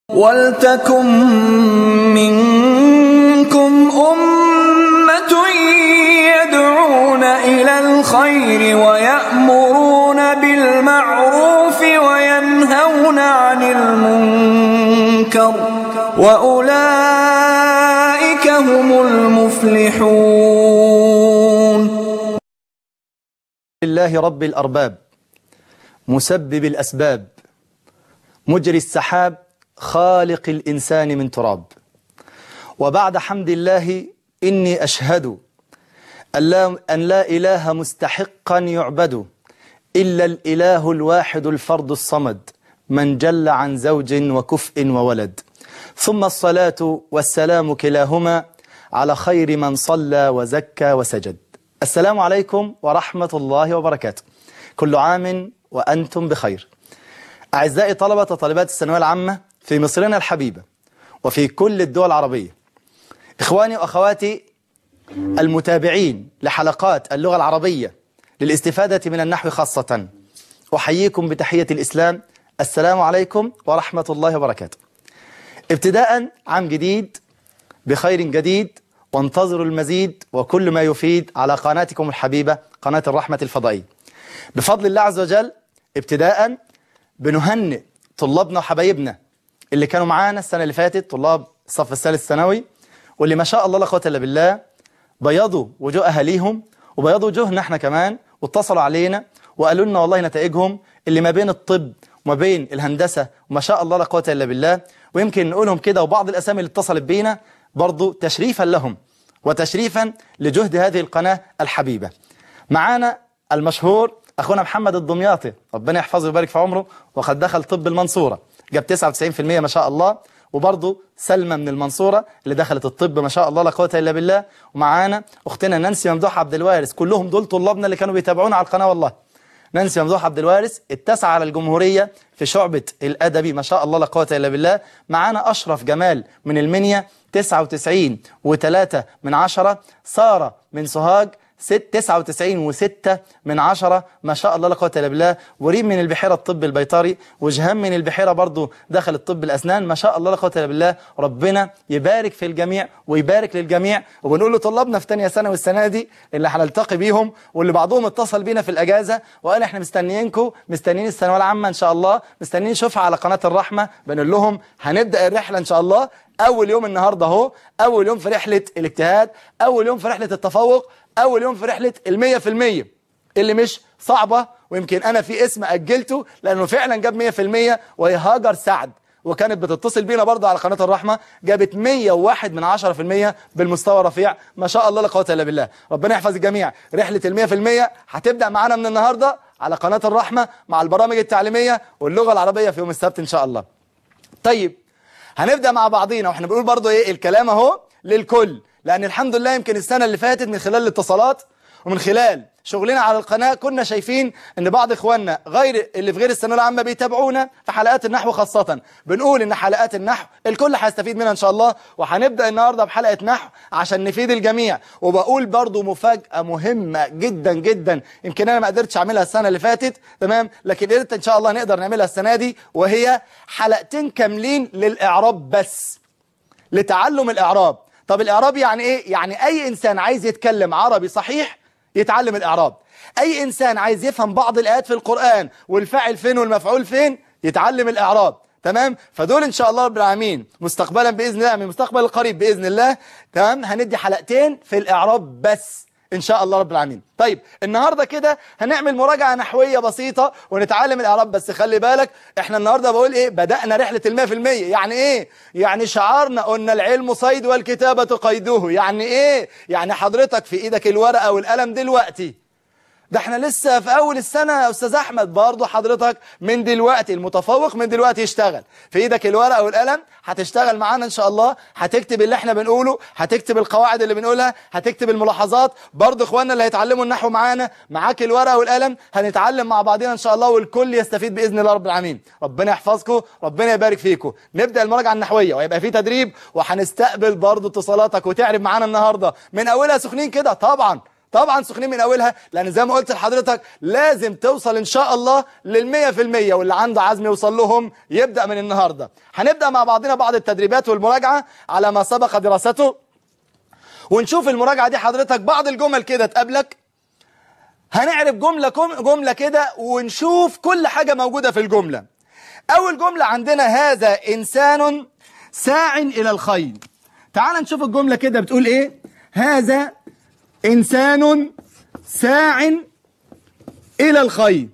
وَلْتَكُن مِّنكُمْ أُمَّةٌ يَدْعُونَ إِلَى الْخَيْرِ وَيَأْمُرُونَ بِالْمَعْرُوفِ وَيَنْهَوْنَ عَنِ الْمُنكَرِ ۚ وَأُولَٰئِكَ هُمُ الْمُفْلِحُونَ لله رب الأرباب مسبب الأسباب مجري السحاب خالق الإنسان من تراب وبعد حمد الله إني أشهد أن لا, أن لا إله مستحقا يعبد إلا الإله الواحد الفرد الصمد من جل عن زوج وكفء وولد ثم الصلاة والسلام كلاهما على خير من صلى وزكى وسجد السلام عليكم ورحمة الله وبركاته كل عام وأنتم بخير أعزائي طلبة وطالبات الثانوية العامة في مصرنا الحبيبة وفي كل الدول العربية إخواني وأخواتي المتابعين لحلقات اللغة العربية للاستفادة من النحو خاصة أحييكم بتحية الإسلام السلام عليكم ورحمة الله وبركاته ابتداء عام جديد بخير جديد وانتظروا المزيد وكل ما يفيد على قناتكم الحبيبة قناة الرحمة الفضائية بفضل الله عز وجل ابتداء بنهنئ طلابنا وحبايبنا اللي كانوا معانا السنة اللي فاتت طلاب الصف الثالث الثانوي واللي ما شاء الله لا قوه الا بالله بيضوا وجوه أهاليهم وبيضوا وجوهنا احنا كمان واتصلوا علينا وقالوا لنا والله نتائجهم اللي ما بين الطب وما بين الهندسة وما شاء الله لا قوه الا بالله ويمكن نقولهم كده وبعض الأسامي اللي اتصلت بينا برضو تشريفا لهم وتشريفا لجهد هذه القناة الحبيبة معانا المشهور أخونا محمد الدمياطي ربنا يحفظه ويبارك في عمره وقد دخل طب المنصورة جاب 99% ما شاء الله وبرضه سلمى من المنصورة اللي دخلت الطب ما شاء الله لا قوه الا بالله ومعانا أختنا نانسي ممدوح عبد الوارث كلهم دول طلابنا اللي كانوا بيتابعونا على القناة والله نانسي ممدوح عبد الوارث التاسعة على الجمهورية في شعبة الأدبي ما شاء الله لا قوه الا بالله معانا أشرف جمال من المنيا 99 و3 من عشرة سارة من سوهاج 99 و6 من عشرة ما شاء الله لا قوه الا بالله وريم من البحيرة الطب البيطري وجهام من البحيرة برضو دخل الطب الأسنان ما شاء الله لا قوه الا بالله ربنا يبارك في الجميع ويبارك للجميع وبنقول لطلابنا في ثانيه ثانوي السنة دي اللي هنلتقي بيهم واللي بعضهم اتصل بينا في الأجازة وقال احنا مستنيينكم مستنيين الثانويه العامة إن شاء الله مستنيين نشوفها على قناة الرحمة بنقول لهم هنبدأ الرحلة إن شاء الله أول يوم النهاردة اهو أول يوم في رحلة الاجتهاد أول يوم في رحلة التفوق أول يوم في رحلة المية في المية اللي مش صعبة ويمكن أنا في اسم أجلته لأنه فعلا جاب مية في المية وهي هاجر سعد وكانت بتتصل بينا برضه على قناة الرحمة جابت 101 من 10 في المية بالمستوى رفيع ما شاء الله لا قوه الا بالله ربنا يحفظ الجميع رحلة المية في المية هتبدأ معانا من النهاردة على قناة الرحمة مع البرامج التعليمية واللغة العربية في يوم السبت إن شاء الله طيب هنبدأ مع بعضينا واحنا بنقول برضو ايه الكلام اهو للكل لان الحمد لله يمكن السنة اللي فاتت من خلال الاتصالات ومن خلال شغلنا على القناة كنا شايفين ان بعض اخواننا غير اللي في غير الثانويه العامه بيتابعونا في حلقات النحو خاصة بنقول ان حلقات النحو الكل هيستفيد منها ان شاء الله وهنبدأ النهاردة بحلقة نحو عشان نفيد الجميع وبقول برضو مفاجأة مهمة جدا جدا يمكن انا ما قدرتش اعملها السنة اللي فاتت تمام لكن قدرت ان شاء الله نقدر نعملها السنة دي وهي حلقتين كاملين للإعراب بس لتعلم الإعراب طب الإعراب يعني إيه؟ يعني أي إنسان عايز يتكلم عربي صحيح يتعلم الإعراب أي إنسان عايز يفهم بعض الآيات في القرآن والفاعل فين والمفعول فين يتعلم الإعراب تمام فدول ان شاء الله رب العالمين مستقبلا باذن الله من المستقبل القريب باذن الله تمام هندي حلقتين في الاعراب بس ان شاء الله رب العالمين طيب النهاردة كده هنعمل مراجعة نحوية بسيطة ونتعلم الاعراب بس خلي بالك احنا النهاردة بقول ايه بدأنا رحلة المية في المية يعني ايه يعني شعارنا قلنا العلم صيد والكتابة قيدوه يعني ايه يعني حضرتك في ايدك الورقة والقلم دلوقتي ده احنا لسه في اول السنة يا استاذ احمد برضه حضرتك من دلوقتي المتفوق من دلوقتي يشتغل في ايدك الورقة والقلم هتشتغل معانا ان شاء الله هتكتب اللي احنا بنقوله هتكتب القواعد اللي بنقولها هتكتب الملاحظات برضه اخواننا اللي هيتعلموا النحو معانا معاك الورقة والقلم هنتعلم مع بعضنا ان شاء الله والكل يستفيد باذن الله رب العالمين ربنا يحفظكم ربنا يبارك فيكم نبدأ المراجعة النحوية وهيبقى في تدريب وهنستقبل برضه اتصالاتك وتعرف معانا النهاردة من اولها سخنين كده طبعا طبعا سخنين من اولها لان زي ما قلت لحضرتك لازم توصل ان شاء الله للمية في المية واللي عنده عزم يوصل لهم يبدأ من النهاردة هنبدأ مع بعضنا بعض التدريبات والمراجعة على ما سبق دراسته ونشوف المراجعة دي حضرتك بعض الجمل كده تقابلك هنعرف جملة كم- جملة كده ونشوف كل حاجة موجودة في الجملة أول جملة عندنا هذا إنسان ساع إلى الخير تعال نشوف الجملة كده بتقول إيه هذا إنسان ساع إلى الخير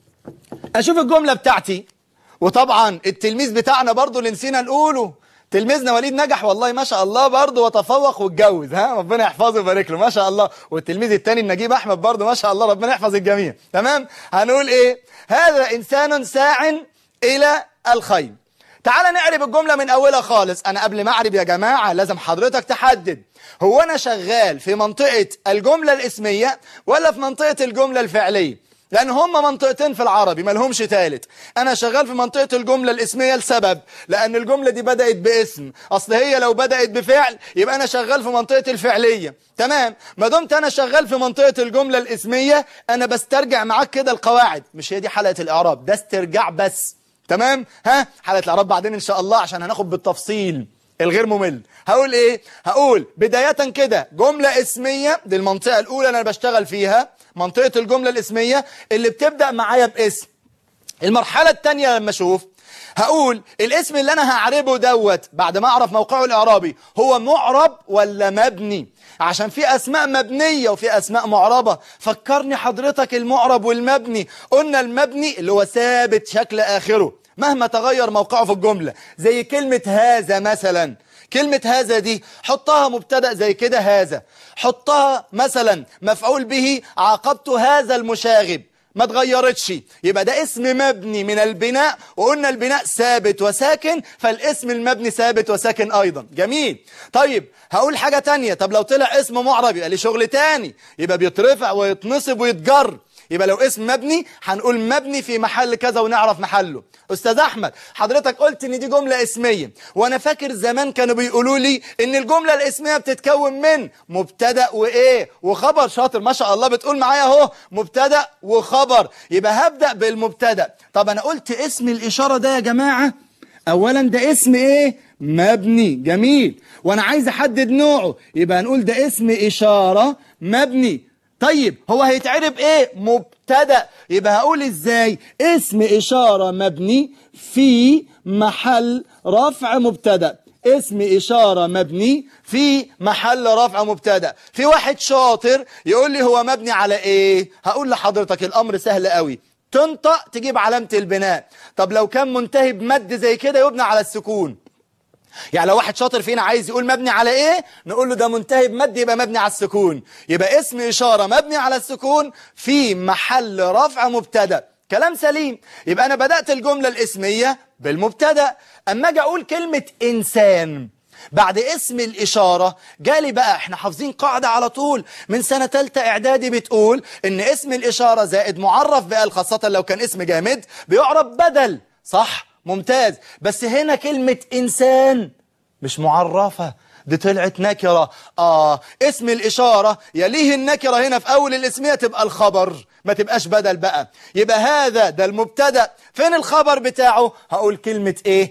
أشوف الجملة بتاعتي وطبعا التلميذ بتاعنا برضو اللي نسينا نقوله تلميذنا وليد نجح والله ما شاء الله برضه وتفوق واتجوز ها ربنا يحفظه ويبارك له ما شاء الله والتلميذ الثاني النجيب احمد برضه ما شاء الله ربنا يحفظ الجميع تمام هنقول ايه هذا انسان ساع الى الخير تعال نعرب الجملة من أولها خالص أنا قبل ما أعرب يا جماعة لازم حضرتك تحدد هو أنا شغال في منطقة الجملة الاسمية ولا في منطقة الجملة الفعلية لأن هما منطقتين في العربي ما لهمش تالت أنا شغال في منطقة الجملة الاسمية لسبب لأن الجملة دي بدأت باسم أصل هي لو بدأت بفعل يبقى أنا شغال في منطقة الفعلية تمام ما دمت أنا شغال في منطقة الجملة الاسمية أنا بسترجع معاك كده القواعد مش هي دي حلقة الإعراب ده استرجاع بس تمام ها حلقة الإعراب بعدين إن شاء الله عشان هناخد بالتفصيل الغير ممل هقول ايه هقول بداية كده جملة اسمية دي المنطقة الاولى اللي انا بشتغل فيها منطقة الجملة الاسمية اللي بتبدأ معايا باسم المرحلة التانية لما اشوف هقول الاسم اللي انا هعربه دوت بعد ما اعرف موقعه الاعرابي هو معرب ولا مبني عشان في اسماء مبنية وفي اسماء معربة فكرني حضرتك المعرب والمبني قلنا المبني اللي هو ثابت شكل اخره مهما تغير موقعه في الجملة زي كلمة هذا مثلا كلمة هذا دي حطها مبتدأ زي كده هذا حطها مثلا مفعول به عاقبت هذا المشاغب ما اتغيرتش يبقى ده اسم مبني من البناء وقلنا البناء ثابت وساكن فالاسم المبني ثابت وساكن ايضا جميل طيب هقول حاجة تانية طب لو طلع اسم معرب يبقى ليه شغل تاني يبقى بيترفع ويتنصب ويتجر يبقى لو اسم مبني هنقول مبني في محل كذا ونعرف محله استاذ احمد حضرتك قلت ان دي جملة اسمية وانا فاكر زمان كانوا بيقولوا لي ان الجملة الاسمية بتتكون من مبتدا وايه وخبر شاطر ما شاء الله بتقول معايا اهو مبتدا وخبر يبقى هبدأ بالمبتدا طب انا قلت اسم الاشارة ده يا جماعة اولا ده اسم ايه مبني جميل وانا عايز احدد نوعه يبقى هنقول ده اسم اشارة مبني طيب هو هيتعرب ايه مبتدا يبقى هقول ازاي اسم اشاره مبني في محل رفع مبتدا اسم اشاره مبني في محل رفع مبتدا في واحد شاطر يقول لي هو مبني على ايه هقول لحضرتك الامر سهل قوي تنطق تجيب علامه البناء طب لو كان منتهي بمد زي كده يبنى على السكون يعني لو واحد شاطر فينا عايز يقول مبني على ايه نقول له ده منتهي بمد يبقى مبني على السكون يبقى اسم إشارة مبني على السكون في محل رفع مبتدا كلام سليم يبقى أنا بدأت الجملة الاسمية بالمبتدا أما أجي أقول كلمة إنسان بعد اسم الإشارة جالي بقى احنا حافظين قاعدة على طول من سنة تالتة إعدادي بتقول إن اسم الإشارة زائد معرف بقى خاصة لو كان اسم جامد بيعرب بدل صح ممتاز بس هنا كلمة إنسان مش معرفة دي طلعت نكرة آه اسم الإشارة يليه النكرة هنا في أول الاسمية تبقى الخبر ما تبقاش بدل بقى يبقى هذا ده المبتدا فين الخبر بتاعه هقول كلمة ايه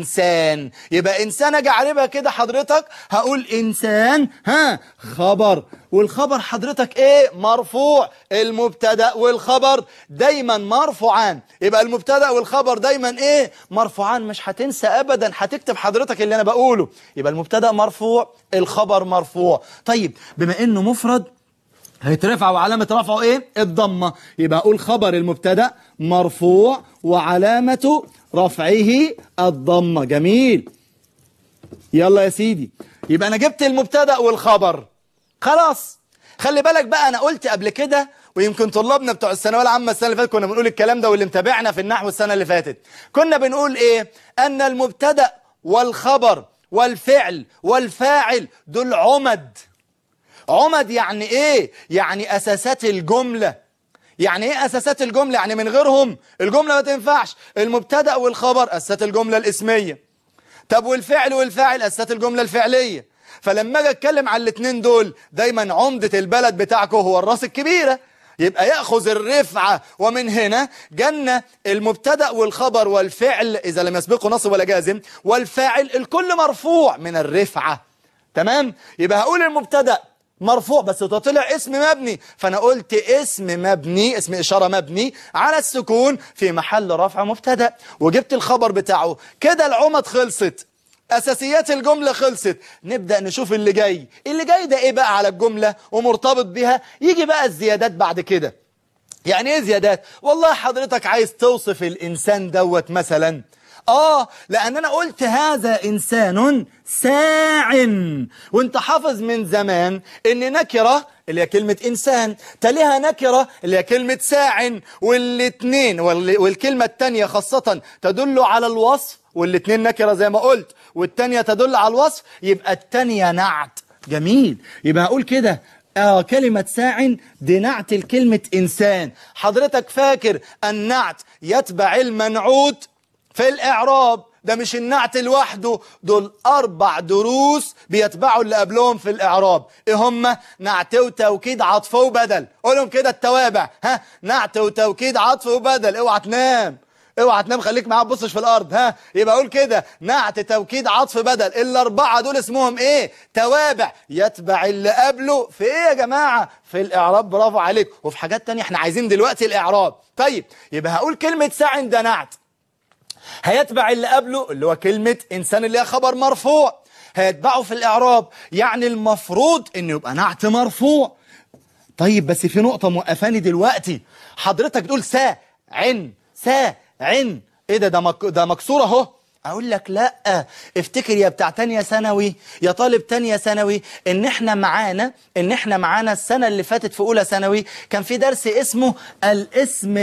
انسان يبقى انسان اجي اعربها كده حضرتك هقول انسان ها خبر والخبر حضرتك ايه مرفوع المبتدا والخبر دايما مرفوعان يبقى المبتدا والخبر دايما ايه مرفوعان مش هتنسى ابدا هتكتب حضرتك اللي انا بقوله يبقى المبتدا مرفوع الخبر مرفوع طيب بما انه مفرد هيترفع وعلامة رفعه ايه الضمة يبقى اقول خبر المبتدا مرفوع وعلامة رفعه الضمة جميل يلا يا سيدي يبقى انا جبت المبتدا والخبر خلاص خلي بالك بقى انا قلت قبل كده ويمكن طلابنا بتوع الثانويه العامه السنه اللي فاتت كنا بنقول الكلام ده واللي متابعنا في النحو السنه اللي فاتت كنا بنقول ايه ان المبتدا والخبر والفعل والفاعل دول عمد عمد يعني ايه يعني اساسات الجملة يعني ايه اساسات الجملة يعني من غيرهم الجملة ما تنفعش المبتدا والخبر اساسات الجملة الاسمية طب والفعل والفاعل اساسات الجملة الفعلية فلما اجي اتكلم على الاثنين دول دايما عمدة البلد بتاعكم هو الراس الكبيرة يبقى يأخذ الرفعة ومن هنا جنة المبتدأ والخبر والفعل إذا لم يسبقه نصب ولا جازم والفاعل الكل مرفوع من الرفعة تمام يبقى هقول المبتدأ مرفوع بس ده طلع اسم مبني فانا قلت اسم مبني اسم اشاره مبني على السكون في محل رفع مبتدا وجبت الخبر بتاعه كده العمد خلصت اساسيات الجمله خلصت نبدا نشوف اللي جاي اللي جاي ده ايه بقى على الجمله ومرتبط بها يجي بقى الزيادات بعد كده يعني ايه زيادات والله حضرتك عايز توصف الانسان دوت مثلا آه لأن أنا قلت هذا إنسان ساع وانت حافظ من زمان إن نكرة اللي هي كلمة إنسان تليها نكرة اللي هي كلمة ساع والاتنين وال- والكلمة التانية خاصة تدل على الوصف والاتنين نكرة زي ما قلت والتانية تدل على الوصف يبقى التانية نعت جميل يبقى أقول كده آه كلمة ساع دي نعت الكلمة إنسان حضرتك فاكر النعت يتبع المنعوت في الإعراب ده مش النعت لوحده دول أربع دروس بيتبعوا اللي قبلهم في الإعراب إيه هم نعت وتوكيد عطف وبدل قولهم كده التوابع ها نعت وتوكيد عطف وبدل اوعى تنام اوعى تنام خليك معاه تبصش في الارض ها يبقى اقول كده نعت توكيد عطف بدل الاربعه دول اسمهم ايه توابع يتبع اللي قبله في ايه يا جماعه في الاعراب برافو عليك وفي حاجات تانية احنا عايزين دلوقتي الاعراب طيب يبقى هقول كلمه ساع ده نعت هيتبع اللي قبله اللي هو كلمة إنسان اللي هي خبر مرفوع هيتبعه في الإعراب يعني المفروض إنه يبقى نعت مرفوع طيب بس في نقطة موقفاني دلوقتي حضرتك بتقول سا عن سا عن ايه ده ده, مك ده مكسور اهو اقول لك لا افتكر يا بتاع تانية ثانوي يا طالب تانية ثانوي ان احنا معانا ان احنا معانا السنة اللي فاتت في اولى ثانوي كان في درس اسمه الاسم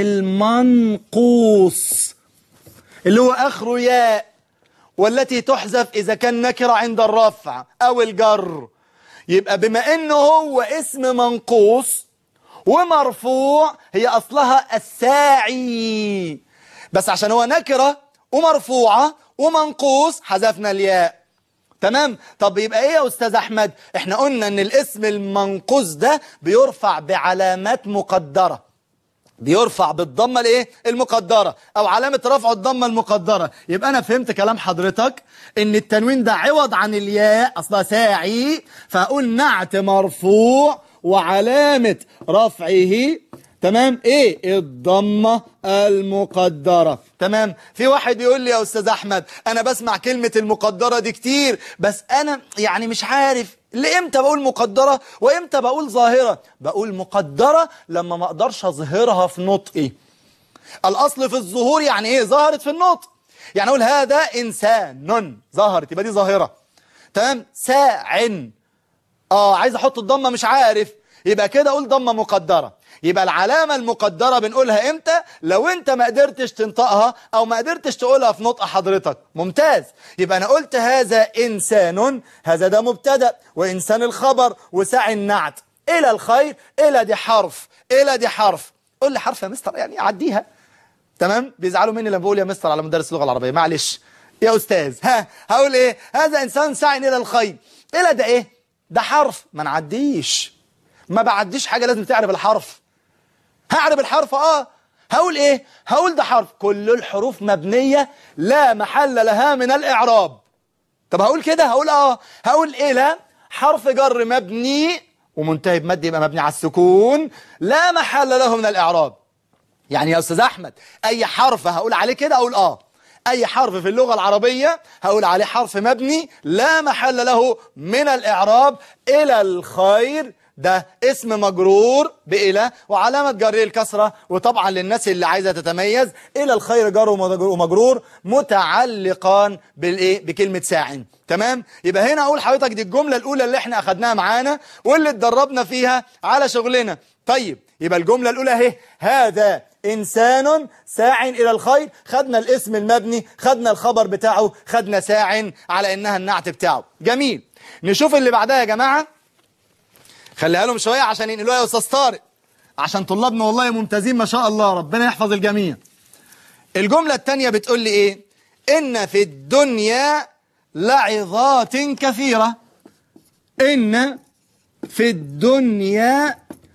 المنقوص اللي هو اخره ياء والتي تحذف اذا كان نكره عند الرفع او الجر يبقى بما انه هو اسم منقوص ومرفوع هي اصلها الساعي بس عشان هو نكره ومرفوعه ومنقوص حذفنا الياء تمام طب يبقى ايه يا استاذ احمد احنا قلنا ان الاسم المنقوص ده بيرفع بعلامات مقدره بيرفع بالضمه الايه المقدره او علامه رفع الضمه المقدره يبقى انا فهمت كلام حضرتك ان التنوين ده عوض عن الياء اصلها ساعي فاقول نعت مرفوع وعلامه رفعه تمام ايه الضمه المقدره تمام في واحد يقول لي يا استاذ احمد انا بسمع كلمه المقدره دي كتير بس انا يعني مش عارف لامتى بقول مقدره وامتى بقول ظاهره بقول مقدره لما ما اقدرش اظهرها في نطقي الاصل في الظهور يعني ايه ظهرت في النطق يعني اقول هذا انسان ظهرت يبقى دي ظاهره تمام ساع اه عايز احط الضمه مش عارف يبقى كده اقول ضمه مقدره يبقى العلامة المقدرة بنقولها امتى لو انت ما قدرتش تنطقها او ما قدرتش تقولها في نطق حضرتك ممتاز يبقى انا قلت هذا انسان هذا ده مبتدأ وانسان الخبر وساع النعت الى الخير الى دي حرف الى دي حرف قول لي حرف يا مستر يعني عديها تمام بيزعلوا مني لما بقول يا مستر على مدرس اللغة العربية معلش يا استاذ ها هقول ايه هذا انسان ساع الى الخير الى ده ايه ده حرف ما نعديش ما بعديش حاجة لازم تعرف الحرف هعرف الحرف اه هقول ايه هقول ده حرف كل الحروف مبنية لا محل لها من الاعراب طب هقول كده هقول اه هقول ايه لا حرف جر مبني ومنتهي بمد يبقى مبني على السكون لا محل له من الاعراب يعني يا استاذ احمد اي حرف هقول عليه كده اقول اه اي حرف في اللغة العربية هقول عليه حرف مبني لا محل له من الاعراب الى الخير ده اسم مجرور بإلى وعلامة جره الكسرة وطبعا للناس اللي عايزة تتميز إلى الخير جر ومجرور متعلقان بالإيه بكلمة ساع تمام يبقى هنا أقول حضرتك دي الجملة الأولى اللي احنا أخدناها معانا واللي اتدربنا فيها على شغلنا طيب يبقى الجملة الأولى اهي هذا إنسان ساع إلى الخير خدنا الاسم المبني خدنا الخبر بتاعه خدنا ساع على إنها النعت بتاعه جميل نشوف اللي بعدها يا جماعة خليها لهم شوية عشان ينقلوها يا أستاذ طارق عشان طلابنا والله ممتازين ما شاء الله ربنا يحفظ الجميع الجملة التانية بتقول لي إيه إن في الدنيا لعظات كثيرة إن في الدنيا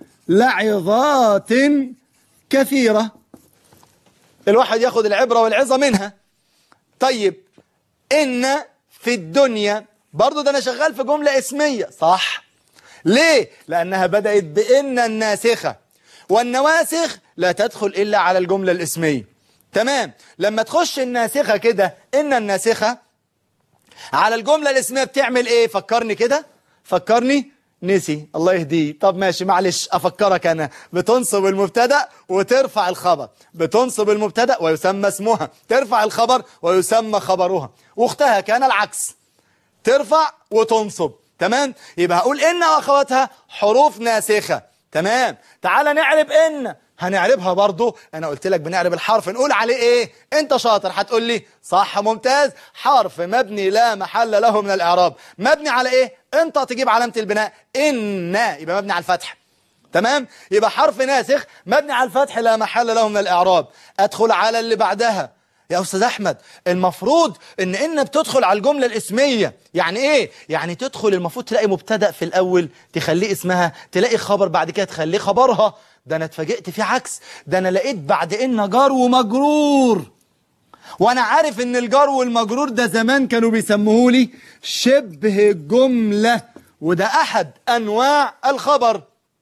لعظات كثيرة الواحد ياخد العبرة والعظة منها طيب إن في الدنيا برضو ده أنا شغال في جملة اسمية صح ليه؟ لأنها بدأت بإن الناسخة والنواسخ لا تدخل إلا على الجملة الاسمية تمام لما تخش الناسخة كده إن الناسخة على الجملة الاسمية بتعمل إيه؟ فكرني كده فكرني نسي الله يهديه طب ماشي معلش أفكرك أنا بتنصب المبتدأ وترفع الخبر بتنصب المبتدأ ويسمى اسمها ترفع الخبر ويسمى خبرها واختها كان العكس ترفع وتنصب تمام يبقى هقول إن وأخواتها حروف ناسخة تمام تعال نعرب إن هنعربها برضو أنا قلت لك بنعرب الحرف نقول عليه إيه أنت شاطر هتقول لي صح ممتاز حرف مبني لا محل له من الإعراب مبني على إيه أنت تجيب علامة البناء إن يبقى مبني على الفتح تمام يبقى حرف ناسخ مبني على الفتح لا محل له من الإعراب أدخل على اللي بعدها يا أستاذ أحمد المفروض إن إن بتدخل على الجملة الاسمية يعني إيه؟ يعني تدخل المفروض تلاقي مبتدأ في الأول تخليه اسمها تلاقي خبر بعد كده تخليه خبرها ده أنا اتفاجئت في عكس ده أنا لقيت بعد إن جار ومجرور وأنا عارف إن الجار والمجرور ده زمان كانوا بيسموه لي شبه جملة وده أحد أنواع الخبر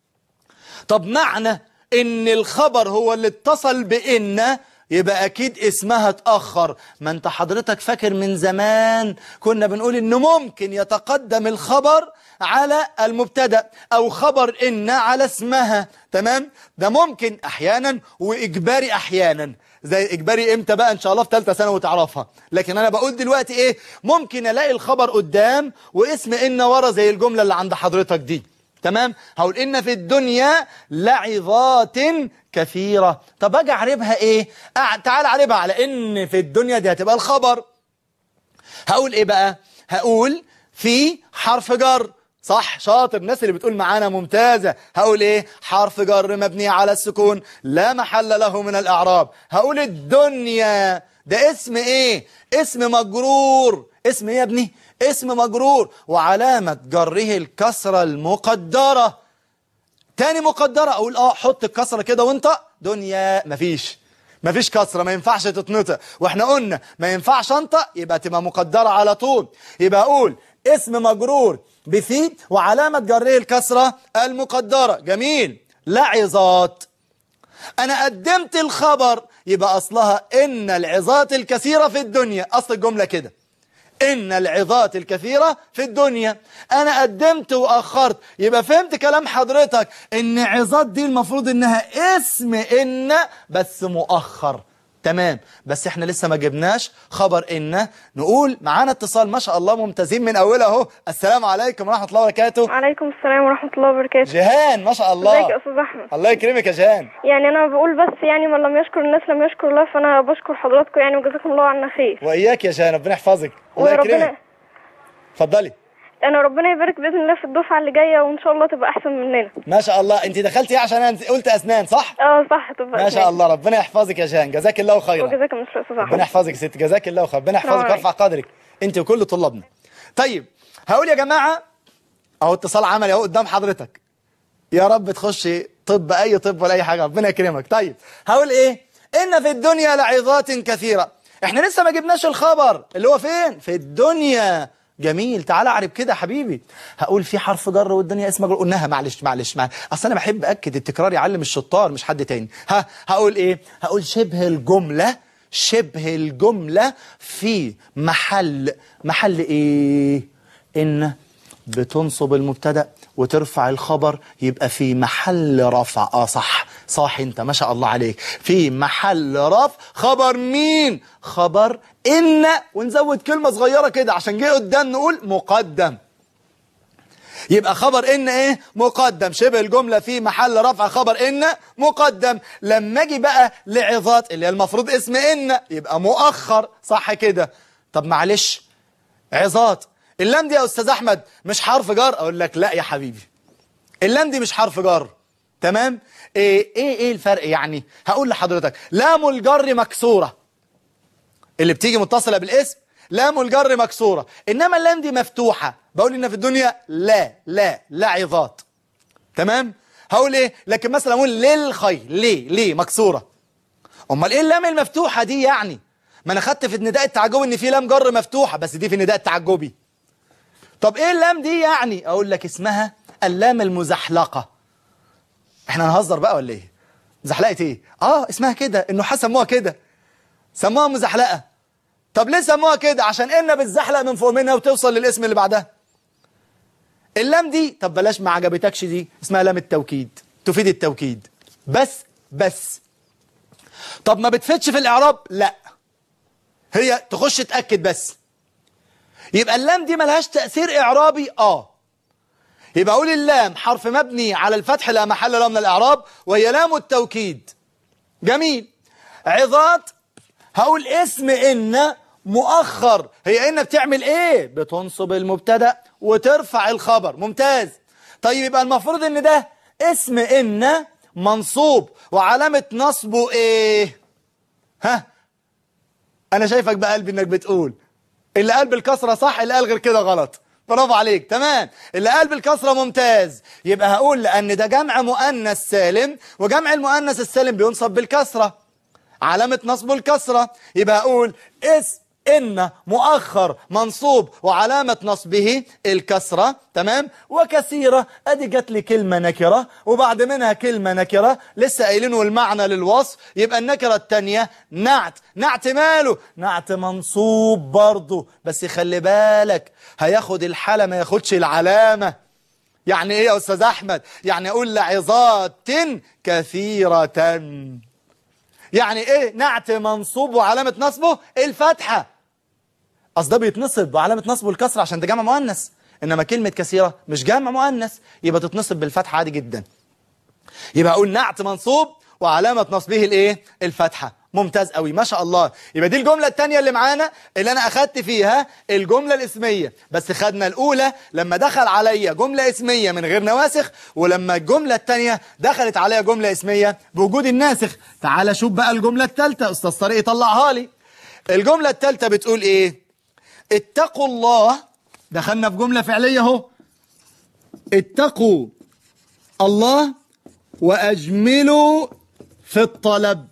طب معنى ان الخبر هو اللي اتصل بإن يبقى أكيد اسمها اتأخر ما انت حضرتك فاكر من زمان كنا بنقول إنه ممكن يتقدم الخبر على المبتدأ أو خبر إن على اسمها تمام ده ممكن أحيانا وإجباري أحيانا زي إجباري إمتى بقى إن شاء الله في ثالثه ثانوي وتعرفها لكن أنا بقول دلوقتي إيه ممكن ألاقي الخبر قدام واسم إن ورا زي الجملة اللي عند حضرتك دي تمام هقول إن في الدنيا لعظات كثيرة طب أجي أعربها إيه أع... تعال أعربها على إن في الدنيا دي هتبقى الخبر هقول إيه بقى هقول في حرف جر صح شاطر الناس اللي بتقول معانا ممتازة هقول ايه حرف جر مبني على السكون لا محل له من الاعراب هقول الدنيا ده اسم ايه اسم مجرور اسم ايه يا ابني اسم مجرور وعلامة جره الكسرة المقدرة تاني مقدرة اقول اه حط الكسرة كده وانت دنيا مفيش مفيش كسرة ما ينفعش تتنطق واحنا قلنا ما ينفعش انطق يبقى تبقى مقدرة على طول يبقى اقول اسم مجرور بفي وعلامة جره الكسرة المقدرة جميل لعظات انا قدمت الخبر يبقى اصلها ان العظات الكثيرة في الدنيا اصل الجملة كده إن العظات الكثيرة في الدنيا أنا قدمت وأخرت يبقى فهمت كلام حضرتك إن عظات دي المفروض إنها اسم إن بس مؤخر تمام بس احنا لسه ما جبناش خبر إن نقول معانا اتصال ما شاء الله ممتازين من أولها اهو السلام عليكم ورحمة الله وبركاته وعليكم السلام ورحمة الله وبركاته جهان ما شاء ازيك يا الله أستاذ أحمد الله يكرمك يا جهان يعني أنا بقول بس يعني من لم يشكر الناس لم يشكر الله فأنا بشكر حضراتكم يعني وجزاكم الله عنا خير وإياك يا جهان ربنا يحفظك الله وربنا يكرمك اتفضلي أنا ربنا يبارك بإذن الله في الدفعة اللي جاية وإن شاء الله تبقى أحسن مننا ما شاء الله انت دخلتي ايه عشان انا قلت اسنان صح اه صح تبقى ما شاء الله ربنا يحفظك يا جهان جزاك الله خيرا وجزاك الله خير يا أستاذ ربنا أحمد يحفظك يا ست جزاك الله خير ربنا يحفظك السلام ويرفع قدرك انت وكل طلابنا طيب هقول يا جماعه اهو اتصال عملي اهو قدام حضرتك يا رب تخشي طب اي طب ولا اي حاجه ربنا يكرمك طيب هقول ايه ان في الدنيا لعظات كثيره احنا لسه ما جبناش الخبر اللي هو فين في الدنيا جميل تعال اعرب كده يا حبيبي هقول في حرف جر والدنيا اسم جر قلناها معلش معلش معلش اصل انا بحب اكد التكرار يعلم الشطار مش حد تاني ها هقول ايه هقول شبه الجمله شبه الجمله في محل محل ايه ان بتنصب المبتدا وترفع الخبر يبقى في محل رفع اه صح صح انت ما شاء الله عليك في محل رفع خبر مين خبر ان ونزود كلمة صغيرة كده عشان جه قدام نقول مقدم يبقى خبر ان ايه مقدم شبه الجملة في محل رفع خبر ان مقدم لما اجي بقى لعظات اللي هي المفروض اسم ان يبقى مؤخر صح كده طب معلش عظات اللام دي يا استاذ احمد مش حرف جر اقول لك لا يا حبيبي اللام دي مش حرف جر تمام ايه ايه ايه الفرق يعني هقول لحضرتك لام الجر مكسوره اللي بتيجي متصله بالاسم لام الجر مكسوره انما اللام دي مفتوحه بقول ان في الدنيا لا لا لا عظات تمام هقول ايه لكن مثلا اقول للخير ليه ليه مكسوره امال ايه اللام المفتوحه دي يعني ما انا خدت في النداء التعجبي ان في لام جر مفتوحه بس دي في النداء التعجبي طب ايه اللام دي يعني اقول لك اسمها اللام المزحلقه احنا هنهزر بقى ولا ايه زحلقه ايه اه اسمها كده النحاة سموها كده سموها مزحلقه طب ليه سموها كده عشان ان بتزحلق من فوق منها وتوصل للاسم اللي بعدها اللام دي طب بلاش ما عجبتكش دي اسمها لام التوكيد تفيد التوكيد بس بس طب ما بتفيدش في الاعراب لا هي تخش تاكد بس يبقى اللام دي ملهاش تاثير اعرابي اه يبقى اقول اللام حرف مبني على الفتح لا محل له من الاعراب وهي لام التوكيد جميل عظات هقول اسم ان مؤخر هي ان بتعمل ايه بتنصب المبتدا وترفع الخبر ممتاز طيب يبقى المفروض ان ده اسم ان منصوب وعلامة نصبه ايه ها انا شايفك بقلبي انك بتقول اللي قال بالكسرة صح اللي قال غير كده غلط برافو عليك تمام اللي قال بالكسرة ممتاز يبقى هقول لان ده جمع مؤنث سالم وجمع المؤنث السالم بينصب بالكسرة علامة نصبه الكسرة يبقى أقول اسم إن مؤخر منصوب وعلامة نصبه الكسرة تمام وكثيرة أدي جات لي كلمة نكرة وبعد منها كلمة نكرة لسه قايلين والمعنى للوصف يبقى النكرة التانية نعت نعت ماله نعت منصوب برضه بس خلي بالك هياخد الحالة ما ياخدش العلامة يعني ايه يا أستاذ أحمد يعني أقول لعظات كثيرة يعني ايه نعت منصوب وعلامة نصبه الفتحة اصل ده بيتنصب وعلامة نصبه الكسر عشان ده جمع مؤنث انما كلمة كثيرة مش جمع مؤنث يبقى تتنصب بالفتحة عادي جدا يبقى اقول نعت منصوب وعلامة نصبه الايه الفتحة ممتاز قوي ما شاء الله يبقى دي الجملة التانية اللي معانا اللي انا اخدت فيها الجملة الاسمية بس خدنا الاولى لما دخل عليا جملة اسمية من غير نواسخ ولما الجملة التانية دخلت عليا جملة اسمية بوجود الناسخ تعال شوف بقى الجملة التالتة استاذ طارق يطلعها لي الجملة التالتة بتقول ايه اتقوا الله دخلنا في جملة فعلية اهو اتقوا الله واجملوا في الطلب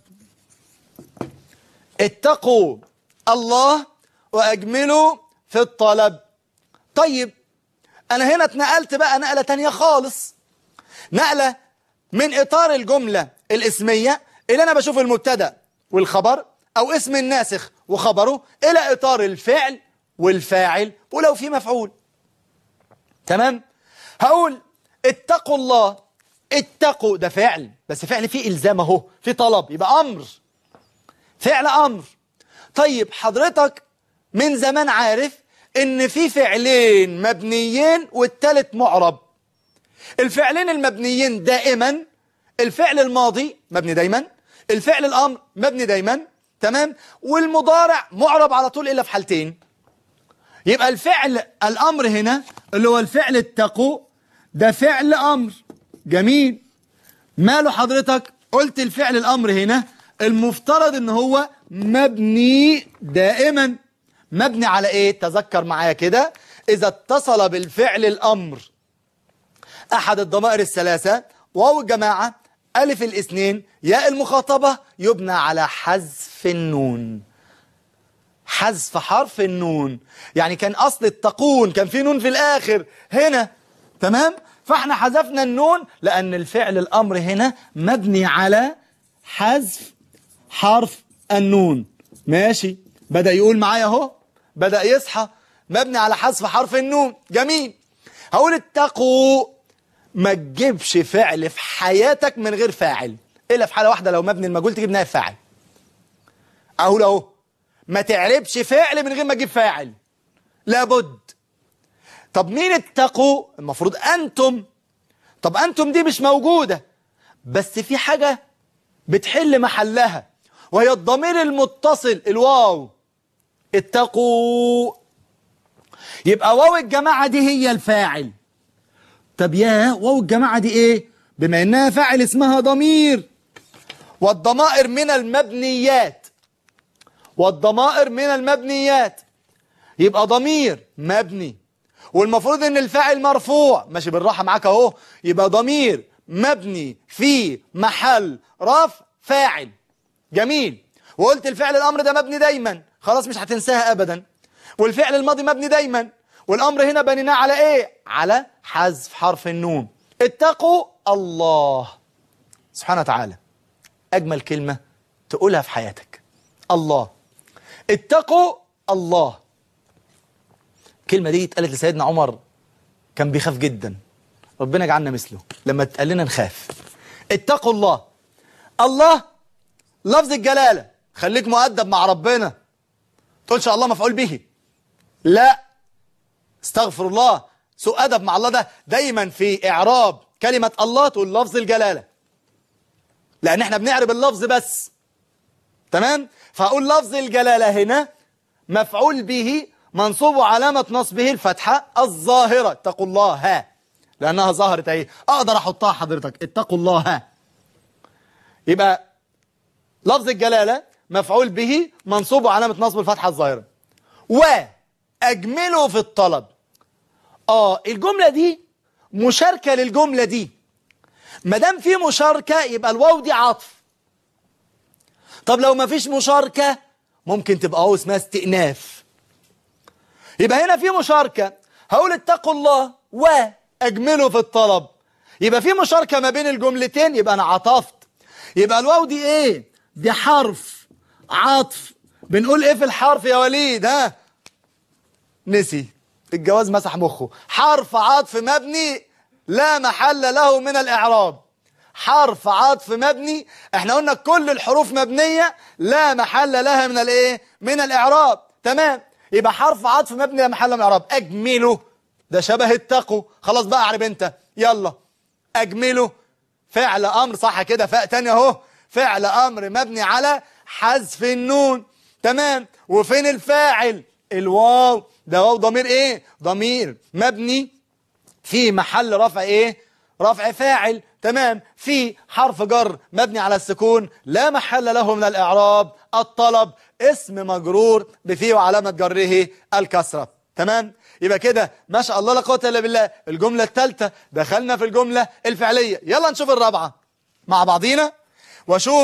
اتقوا الله واجملوا في الطلب طيب انا هنا اتنقلت بقى نقلة تانية خالص نقلة من اطار الجملة الاسمية اللي انا بشوف المبتدا والخبر او اسم الناسخ وخبره الى اطار الفعل والفاعل ولو في مفعول تمام هقول اتقوا الله اتقوا ده فعل بس فعل فيه الزام اهو في طلب يبقى امر فعل امر طيب حضرتك من زمان عارف ان في فعلين مبنيين والتالت معرب الفعلين المبنيين دائما الفعل الماضي مبني دايما الفعل الامر مبني دايما تمام والمضارع معرب على طول الا في حالتين يبقى الفعل الامر هنا اللي هو الفعل اتقوا ده فعل امر جميل ماله حضرتك قلت الفعل الامر هنا المفترض ان هو مبني دائما مبني على ايه تذكر معايا كده اذا اتصل بالفعل الامر احد الضمائر الثلاثة واو الجماعة الف الاثنين ياء المخاطبة يبنى على حذف النون حذف حرف النون يعني كان اصل التقون كان في نون في الاخر هنا تمام فاحنا حذفنا النون لان الفعل الامر هنا مبني على حذف حرف النون ماشي بدأ يقول معايا اهو بدأ يصحى مبني على حذف حرف النون جميل هقول اتقوا ما تجيبش فعل في حياتك من غير فاعل الا في حاله واحده لو مبني المجهول تجيب نائب فاعل اقول اهو ما تعربش فعل من غير ما تجيب فاعل لابد طب مين اتقوا المفروض انتم طب انتم دي مش موجوده بس في حاجه بتحل محلها وهي الضمير المتصل الواو اتقوا يبقى واو الجماعة دي هي الفاعل طب يا واو الجماعة دي ايه بما انها فاعل اسمها ضمير والضمائر من المبنيات والضمائر من المبنيات يبقى ضمير مبني والمفروض ان الفاعل مرفوع ماشي بالراحة معاك اهو يبقى ضمير مبني في محل رفع فاعل جميل وقلت الفعل الامر ده مبني دايما خلاص مش هتنساها ابدا والفعل الماضي مبني دايما والامر هنا بنيناه على ايه على حذف حرف النون اتقوا الله سبحانه وتعالى اجمل كلمة تقولها في حياتك الله اتقوا الله الكلمة دي اتقالت لسيدنا عمر كان بيخاف جدا ربنا يجعلنا مثله لما اتقال لنا نخاف اتقوا الله الله لفظ الجلالة خليك مؤدب مع ربنا تقولش الله مفعول به لا استغفر الله سوء أدب مع الله ده دايما في إعراب كلمة الله تقول لفظ الجلالة لأن احنا بنعرب اللفظ بس تمام فأقول لفظ الجلالة هنا مفعول به منصوب علامة نصبه الفتحة الظاهرة اتقوا الله ها لأنها ظهرت اهي أقدر أحطها حضرتك اتقوا الله ها يبقى لفظ الجلالة مفعول به منصوب علامة نصب الفتحة الظاهرة وأجمله في الطلب آه الجملة دي مشاركة للجملة دي ما دام في مشاركة يبقى الواو دي عطف طب لو ما فيش مشاركة ممكن تبقى هو اسمها استئناف يبقى هنا في مشاركة هقول اتقوا الله وأجمله في الطلب يبقى في مشاركة ما بين الجملتين يبقى أنا عطفت يبقى الواو دي ايه دي حرف عطف بنقول ايه في الحرف يا وليد ها نسي الجواز مسح مخه حرف عطف مبني لا محل له من الإعراب حرف عطف مبني احنا قلنا كل الحروف مبنية لا محل لها من الايه من الإعراب تمام يبقى حرف عطف مبني لا محل من الإعراب أجمله ده شبه التقو خلاص بقى اعرب انت يلا أجمله فعل أمر صح كده فاء تاني اهو فعل أمر مبني على حذف النون تمام وفين الفاعل الواو ده واو ضمير ايه ضمير مبني في محل رفع ايه رفع فاعل تمام في حرف جر مبني على السكون لا محل له من الإعراب الطلب اسم مجرور بفيه وعلامة جره الكسرة تمام يبقى كده ما شاء الله لا قوه الا بالله الجملة الثالثة دخلنا في الجملة الفعلية يلا نشوف الرابعة مع بعضينا وشوف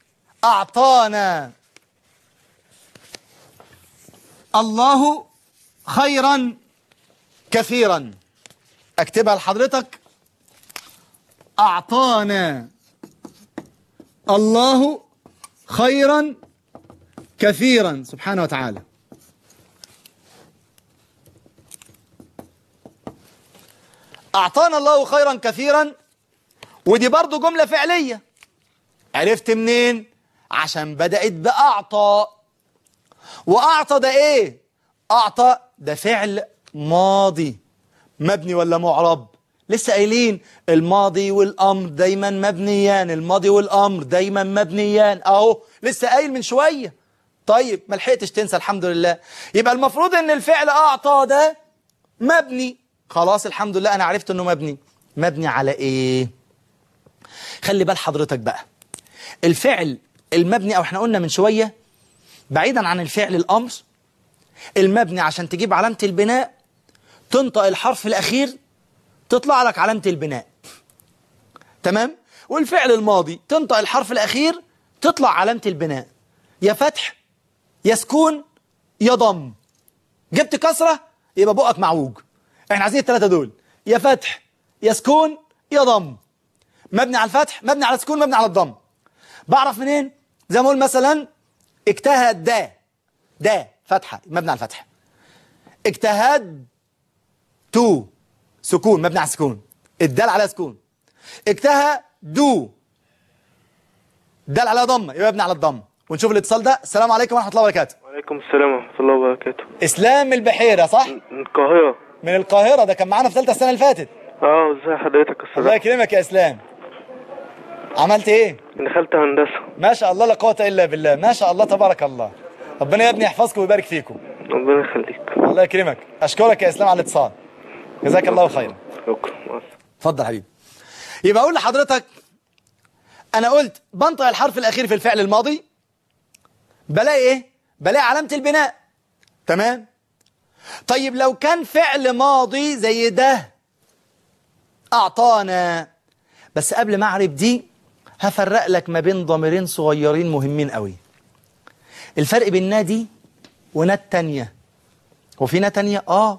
أعطانا الله خيرا كثيرا اكتبها لحضرتك أعطانا الله خيرا كثيرا سبحانه وتعالى أعطانا الله خيرا كثيرا ودي برضو جملة فعلية عرفت منين عشان بدأت بأعطى وأعطى ده إيه أعطى ده فعل ماضي مبني ولا معرب لسه قايلين الماضي والأمر دايما مبنيان الماضي والأمر دايما مبنيان أهو لسه قايل من شوية طيب ما لحقتش تنسى الحمد لله يبقى المفروض ان الفعل أعطى ده مبني خلاص الحمد لله أنا عرفت أنه مبني مبني على إيه خلي بال حضرتك بقى الفعل المبني أو احنا قلنا من شوية بعيدا عن الفعل الأمر المبني عشان تجيب علامة البناء تنطق الحرف الأخير تطلع لك علامة البناء تمام والفعل الماضي تنطق الحرف الأخير تطلع علامة البناء يا فتح يا سكون يا ضم جبت كسرة يبقى بقك معوج احنا عايزين الثلاثة دول يا فتح يا سكون يا ضم مبني على الفتح مبني على السكون مبني على الضم بعرف منين زي ما اقول مثلا اجتهد دا دا فتحة مبني على الفتح اجتهد تو سكون مبني على السكون الدال على سكون اجتهد دو دال على ضمه يبقى مبني على الضم ونشوف الاتصال ده السلام عليكم ورحمه الله وبركاته وعليكم السلام ورحمة الله وبركاته اسلام البحيره صح من القاهرة من القاهره ده كان معانا في ثالثه السنه اللي فاتت اه ازي حضرتك يا الله استاذ يكرمك يا اسلام عملت ايه دخلت هندسة ما شاء الله لا قوه الا بالله ما شاء الله تبارك الله ربنا يا ابني يحفظكم ويبارك فيكم ربنا يخليك الله يكرمك اشكرك يا اسلام على الاتصال جزاك الله خيرا شكرا مع السلامة. اتفضل حبيبي يبقى اقول لحضرتك انا قلت بنطق الحرف الاخير في الفعل الماضي بلاقي ايه بلاقي علامه البناء تمام طيب لو كان فعل ماضي زي ده أعطانا بس قبل ما أعرف دي هفرق لك ما بين ضميرين صغيرين مهمين قوي الفرق بين نادي وناد تانية هو في ناد تانية؟ آه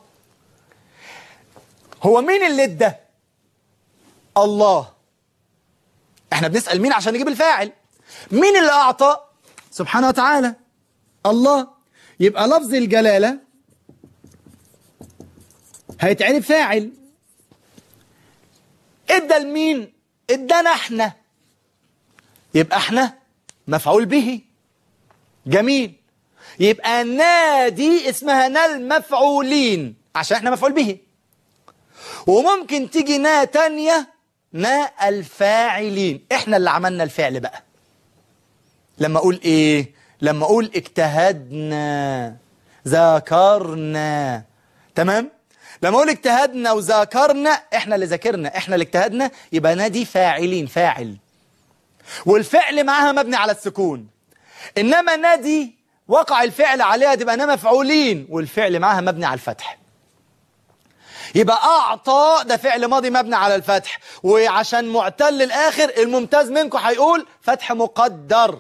هو مين اللي ادى؟ الله احنا بنسأل مين عشان نجيب الفاعل مين اللي أعطى؟ سبحانه وتعالى الله يبقى لفظ الجلالة هيتعرف فاعل ادى لمين ادانا احنا يبقى احنا مفعول به جميل يبقى نادي اسمها نا المفعولين عشان احنا مفعول به وممكن تيجي نا تانية نا الفاعلين احنا اللي عملنا الفعل بقى لما اقول ايه لما اقول اجتهدنا ذاكرنا تمام لما اقول اجتهدنا وذاكرنا احنا اللي ذاكرنا احنا اللي اجتهدنا يبقى نادي فاعلين فاعل والفعل معاها مبني على السكون انما نادي وقع الفعل عليها تبقى انا مفعولين والفعل معاها مبني على الفتح يبقى اعطى ده فعل ماضي مبني على الفتح وعشان معتل الاخر الممتاز منكم هيقول فتح مقدر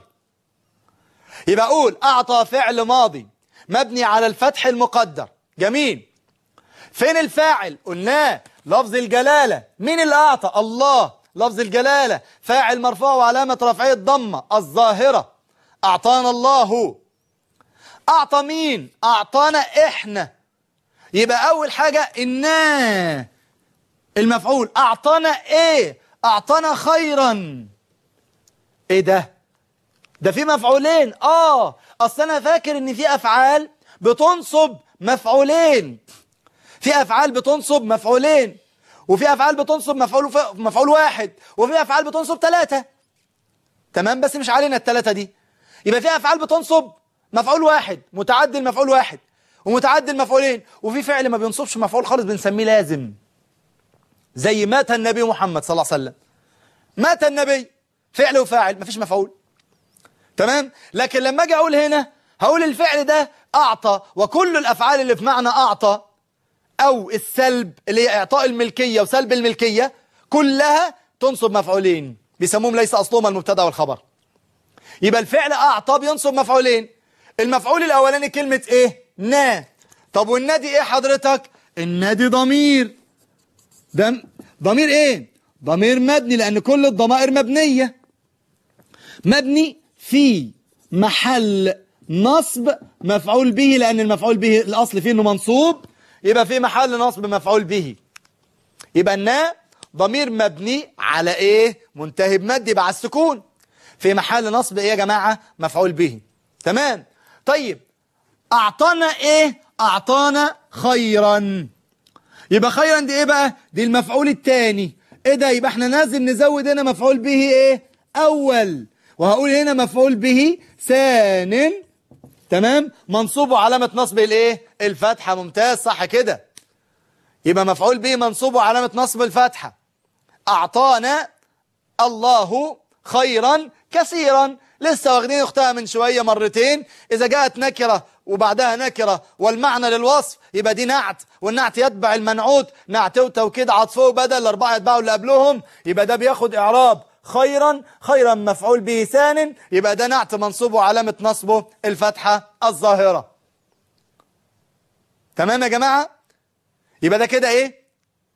يبقى اقول اعطى فعل ماضي مبني على الفتح المقدر جميل فين الفاعل قلناه لفظ الجلالة مين اللي أعطى الله لفظ الجلالة فاعل مرفوع وعلامة رفعه الضمة الظاهرة أعطانا الله أعطى مين أعطانا إحنا يبقى أول حاجة إنا المفعول أعطانا إيه أعطانا خيرا إيه ده ده في مفعولين آه أصل أنا فاكر إن في أفعال بتنصب مفعولين في افعال بتنصب مفعولين وفي افعال بتنصب مفعول ف... مفعول واحد وفي افعال بتنصب ثلاثة تمام بس مش علينا الثلاثة دي يبقى في افعال بتنصب مفعول واحد متعدي المفعول واحد ومتعدي المفعولين وفي فعل ما بينصبش مفعول خالص بنسميه لازم زي مات النبي محمد صلى الله عليه وسلم مات النبي فعل وفاعل مفيش مفعول تمام لكن لما اجي اقول هنا هقول الفعل ده اعطى وكل الافعال اللي في معنى اعطى أو السلب اللي هي إعطاء الملكية وسلب الملكية كلها تنصب مفعولين بيسموهم ليس أصلهما المبتدا والخبر يبقى الفعل أعطى بينصب مفعولين المفعول الأولاني كلمة إيه؟ نا طب والنادي إيه حضرتك؟ النادي ضمير ده ضمير إيه؟ ضمير مبني لأن كل الضمائر مبنية مبني في محل نصب مفعول به لأن المفعول به الأصل فيه إنه منصوب يبقى في محل نصب مفعول به يبقى النا ضمير مبني على ايه منتهي بمد يبقى على السكون في محل نصب ايه يا جماعة مفعول به تمام طيب اعطانا ايه اعطانا خيرا يبقى خيرا دي ايه بقى دي المفعول الثاني ايه ده يبقى احنا لازم نزود هنا مفعول به ايه اول وهقول هنا مفعول به ثان تمام منصوب وعلامة نصب الايه الفتحة ممتاز صح كده يبقى مفعول به منصوب وعلامة نصب الفتحة أعطانا الله خيرا كثيرا لسه واخدين اختها من شوية مرتين إذا جاءت نكرة وبعدها نكرة والمعنى للوصف يبقى دي نعت والنعت يتبع المنعوت نعت وتوكيد عطفه بدل الأربعة يتبعوا اللي قبلهم يبقى ده بياخد إعراب خيرا خيرا مفعول به ثان يبقى ده نعت منصوبه وعلامة نصبه الفتحة الظاهرة تمام يا جماعة يبقى ده كده ايه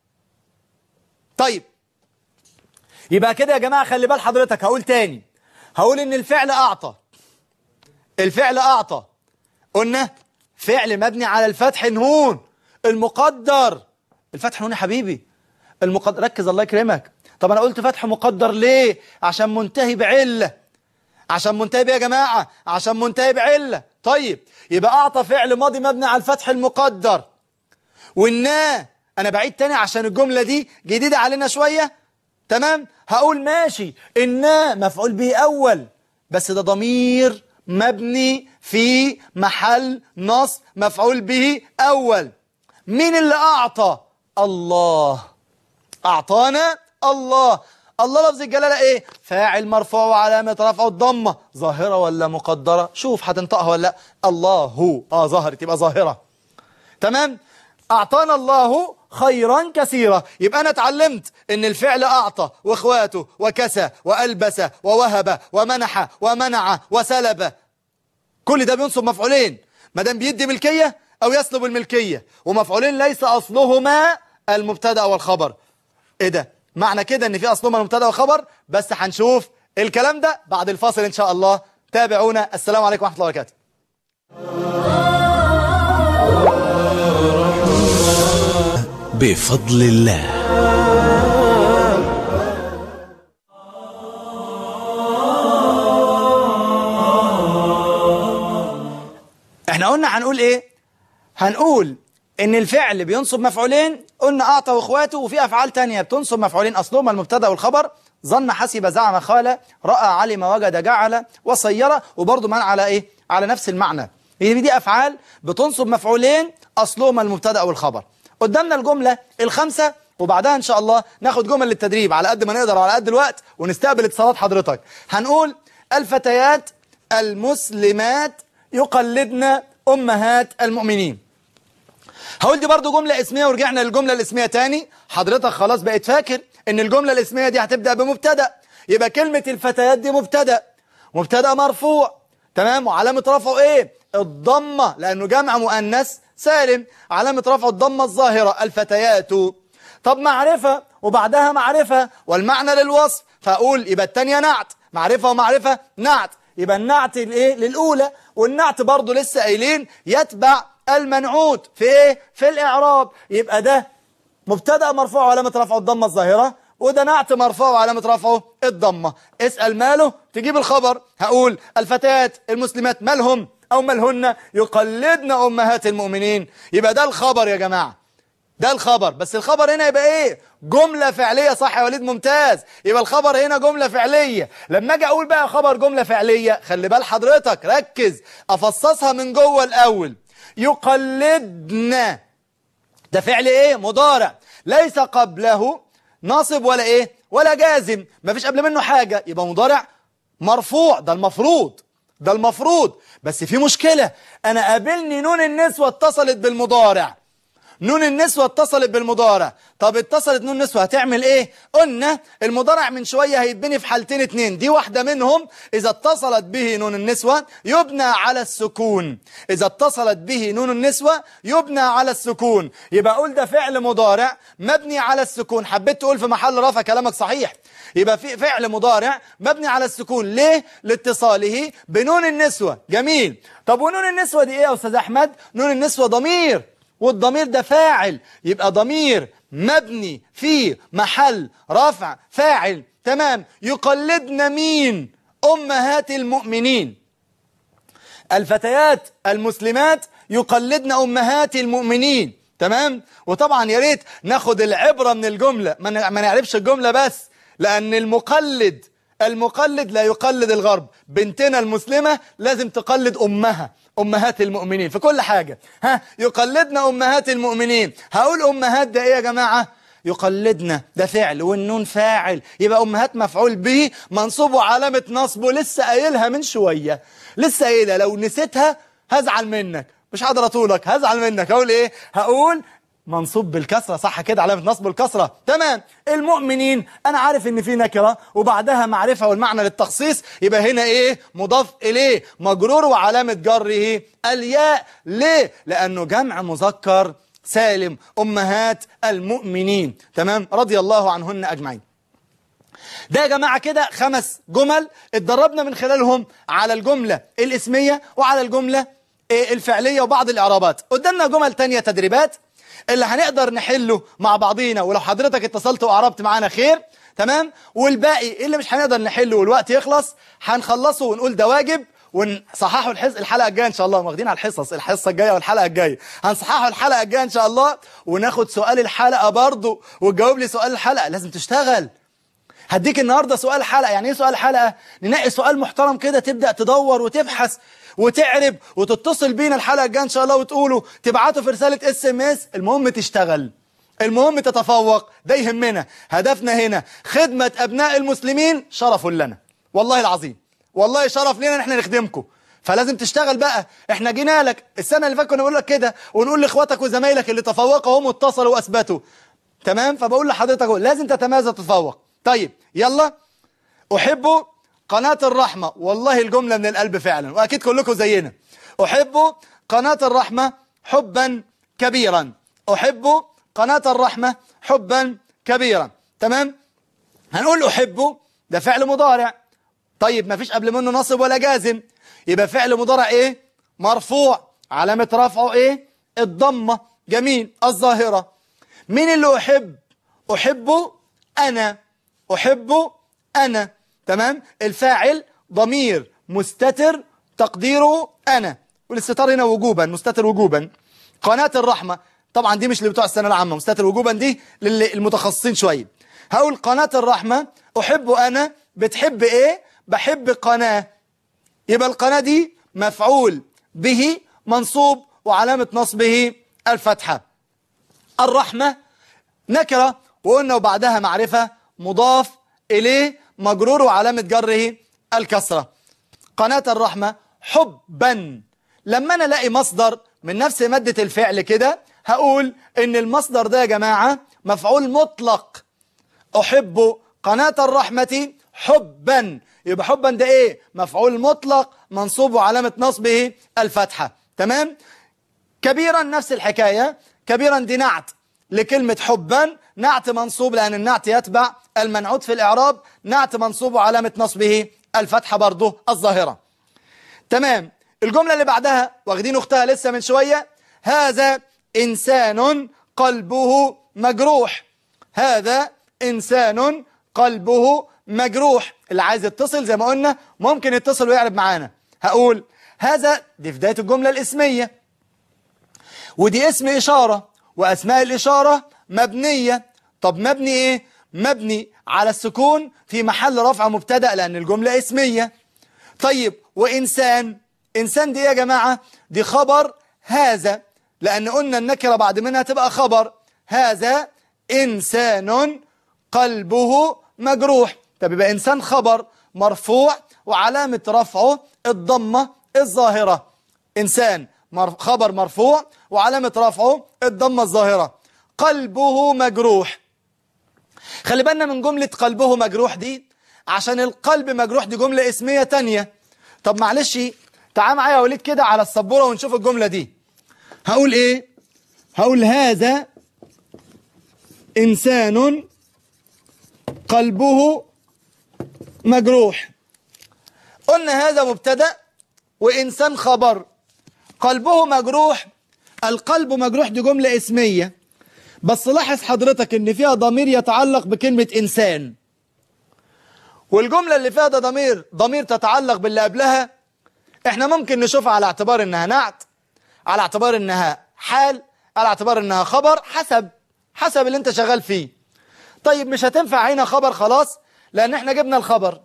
طيب يبقى كده يا جماعة خلي بال حضرتك هقول تاني هقول ان الفعل اعطى الفعل اعطى قلنا فعل مبني على الفتح نون المقدر الفتح نون يا حبيبي المقدر ركز الله يكرمك طب انا قلت فتح مقدر ليه عشان منتهي بعلة عشان منتهي بيه يا جماعة عشان منتهي بعلة طيب يبقى اعطى فعل ماضي مبني على الفتح المقدر والنا انا بعيد تاني عشان الجملة دي جديدة علينا شوية تمام هقول ماشي النا مفعول به اول بس ده ضمير مبني في محل نص مفعول به اول مين اللي اعطى الله اعطانا الله الله لفظ الجلالة ايه فاعل مرفوع وعلامة رفعه الضمة ظاهرة ولا مقدرة شوف هتنطقها ولا لا الله هو اه ظهرت يبقى ظاهرة تمام أعطانا الله خيرا كثيرا يبقى أنا اتعلمت إن الفعل أعطى وإخواته وكسى وألبس ووهب ومنح ومنع وسلب كل ده بينصب مفعولين ما دام بيدي ملكية أو يسلب الملكية ومفعولين ليس أصلهما المبتدا والخبر إيه ده معنى كده إن في أصلهما المبتدا والخبر بس هنشوف الكلام ده بعد الفاصل إن شاء الله تابعونا السلام عليكم ورحمة الله وبركاته بفضل الله احنا قلنا هنقول ايه هنقول ان الفعل بينصب مفعولين قلنا اعطى واخواته وفي افعال تانية بتنصب مفعولين اصلهما المبتدا والخبر ظن حسب زعم خال راى علم وجد جعل وصير وبرضه من على ايه على نفس المعنى هي دي افعال بتنصب مفعولين اصلهما المبتدا والخبر قدامنا الجمله الخمسه وبعدها ان شاء الله ناخد جمل للتدريب على قد ما نقدر وعلى قد الوقت ونستقبل اتصالات حضرتك هنقول الفتيات المسلمات يقلدن امهات المؤمنين هقول دي برضو جملة اسمية ورجعنا للجملة الاسمية تاني حضرتك خلاص بقيت فاكر ان الجملة الاسمية دي هتبدأ بمبتدأ يبقى كلمة الفتيات دي مبتدأ مبتدأ مرفوع تمام وعلامة رفعه ايه الضمة لانه جمع مؤنث سالم علامة رفعه الضمة الظاهرة الفتيات طب معرفة وبعدها معرفة والمعنى للوصف فاقول يبقى التانية نعت معرفة ومعرفة نعت يبقى النعت الايه للاولى والنعت برضو لسه قايلين يتبع المنعوت في ايه في الاعراب يبقى ده مبتدا مرفوع وعلامه رفعه الضمه الظاهره وده نعت مرفوع وعلامه رفعه الضمه اسال ماله تجيب الخبر هقول الفتيات المسلمات مالهم او مالهن يقلدن امهات المؤمنين يبقى ده الخبر يا جماعه ده الخبر بس الخبر هنا يبقى ايه جملة فعلية صح يا وليد ممتاز يبقى الخبر هنا جملة فعلية لما اجي اقول بقى خبر جملة فعلية خلي بال حضرتك ركز افصصها من جوه الاول يقلدنا ده فعل ايه مضارع ليس قبله ناصب ولا ايه ولا جازم مفيش قبل منه حاجة يبقى مضارع مرفوع ده المفروض ده المفروض بس في مشكلة انا قابلني نون النسوة اتصلت بالمضارع نون النسوة اتصلت بالمضارع طب اتصلت نون النسوة هتعمل ايه قلنا المضارع من شوية هيتبني في حالتين اتنين دي واحدة منهم اذا اتصلت به نون النسوة يبنى على السكون اذا اتصلت به نون النسوة يبنى على السكون يبقى اقول ده فعل مضارع مبني على السكون حبيت تقول في محل رفع كلامك صحيح يبقى في فعل مضارع مبني على السكون ليه لاتصاله بنون النسوة جميل طب ونون النسوة دي ايه يا استاذ احمد نون النسوة ضمير والضمير ده فاعل يبقى ضمير مبني في محل رفع فاعل تمام يقلدنا مين أمهات المؤمنين الفتيات المسلمات يقلدن أمهات المؤمنين تمام وطبعا يا ريت ناخد العبرة من الجملة ما ما نعرفش الجملة بس لأن المقلد المقلد لا يقلد الغرب بنتنا المسلمة لازم تقلد أمها أمهات المؤمنين في كل حاجة ها يقلدنا أمهات المؤمنين هقول أمهات ده إيه يا جماعة يقلدنا ده فعل والنون فاعل يبقى أمهات مفعول به منصوب وعلامة نصبه لسه قايلها من شوية لسه قايلها لو نسيتها هزعل منك مش هقدر اطولك هزعل منك هقول ايه هقول منصوب بالكسرة صح كده علامة نصب الكسرة تمام المؤمنين أنا عارف إن في نكرة وبعدها معرفة والمعنى للتخصيص يبقى هنا إيه مضاف إليه مجرور وعلامة جره الياء ليه لأنه جمع مذكر سالم أمهات المؤمنين تمام رضي الله عنهن أجمعين ده يا جماعة كده خمس جمل اتدربنا من خلالهم على الجملة الاسمية وعلى الجملة الفعلية وبعض الإعرابات قدامنا جمل تانية تدريبات اللي هنقدر نحله مع بعضينا ولو حضرتك اتصلت وقربت معانا خير تمام والباقي اللي مش هنقدر نحله والوقت يخلص هنخلصه ونقول ده واجب ونصححه الحص الحلقه الجايه ان شاء الله واخدين على الحصص الحصه الجايه والحلقه الجايه هنصححه الحلقه الجايه ان شاء الله وناخد سؤال الحلقه برضه وتجاوب لي سؤال الحلقه لازم تشتغل هديك النهارده سؤال حلقه يعني ايه سؤال حلقه ننقي سؤال محترم كده تبدا تدور وتبحث وتعرب وتتصل بينا الحلقه الجايه ان شاء الله وتقوله تبعته في رساله اس ام اس المهم تشتغل المهم تتفوق ده يهمنا هدفنا هنا خدمه ابناء المسلمين شرف لنا والله العظيم والله شرف لنا ان احنا نخدمكم فلازم تشتغل بقى احنا جينا لك السنة اللي فاتت كنا بنقول لك كده ونقول لاخواتك وزمايلك اللي تفوقوا هم اتصلوا واثبتوا تمام فبقول لحضرتك أهو، لازم تتميز وتتفوق طيب يلا أحب قناة الرحمة والله الجملة من القلب فعلا وأكيد كلكم زينا أحب قناة الرحمة حبا كبيرا أحب قناة الرحمة حبا كبيرا تمام هنقول أحب ده فعل مضارع طيب ما فيش قبل منه نصب ولا جازم يبقى فعل مضارع ايه مرفوع علامة رفعه ايه الضمة جميل الظاهرة مين اللي أحب أحب أنا أحب أنا تمام الفاعل ضمير مستتر تقديره أنا والاستتار هنا وجوبا مستتر وجوبا قناة الرحمة طبعا دي مش اللي بتوع السنة العامة مستتر وجوبا دي للمتخصصين شوية هقول قناة الرحمة أحب أنا بتحب إيه بحب قناة يبقى القناة دي مفعول به منصوب وعلامة نصبه الفتحة الرحمة نكرة وقلنا وبعدها معرفة مضاف إليه مجرور وعلامة جره الكسرة قناة الرحمة حبا لما أنا ألاقي مصدر من نفس مادة الفعل كده هقول إن المصدر ده يا جماعة مفعول مطلق أحب قناة الرحمة حبا يبقى حبا ده إيه مفعول مطلق منصوب وعلامة نصبه الفتحة تمام كبيرا نفس الحكاية كبيرا دي نعت لكلمة حبا نعت منصوب لأن النعت يتبع المنعوت في الإعراب نعت منصوب وعلامة نصبه الفتحة برضه الظاهرة تمام الجملة اللي بعدها واخدين أختها لسه من شوية هذا إنسان قلبه مجروح هذا إنسان قلبه مجروح اللي عايز يتصل زي ما قلنا ممكن يتصل ويعرب معانا هقول هذا دي في بداية الجملة الاسمية ودي اسم إشارة وأسماء الإشارة مبنية طب مبني إيه؟ مبني على السكون في محل رفع مبتدأ لأن الجملة اسمية طيب وإنسان إنسان دي إيه يا جماعة دي خبر هذا لأن قلنا النكرة بعد منها تبقى خبر هذا إنسان قلبه مجروح طب يبقى إنسان خبر مرفوع وعلامة رفعه الضمة الظاهرة إنسان مر... خبر مرفوع وعلامة رفعه الضمة الظاهرة قلبه مجروح خلي بالنا من جملة قلبه مجروح دي عشان القلب مجروح دي جملة اسمية تانية طب معلش تعال معايا يا وليد كده على السبورة ونشوف الجملة دي هقول ايه هقول هذا إنسان قلبه مجروح قلنا هذا مبتدأ وإنسان خبر قلبه مجروح القلب مجروح دي جملة اسمية بس لاحظ حضرتك ان فيها ضمير يتعلق بكلمة إنسان والجملة اللي فيها ده ضمير ضمير تتعلق باللي قبلها احنا ممكن نشوفها على اعتبار انها نعت على اعتبار انها حال على اعتبار انها خبر حسب حسب اللي انت شغال فيه طيب مش هتنفع هنا خبر خلاص لان احنا جبنا الخبر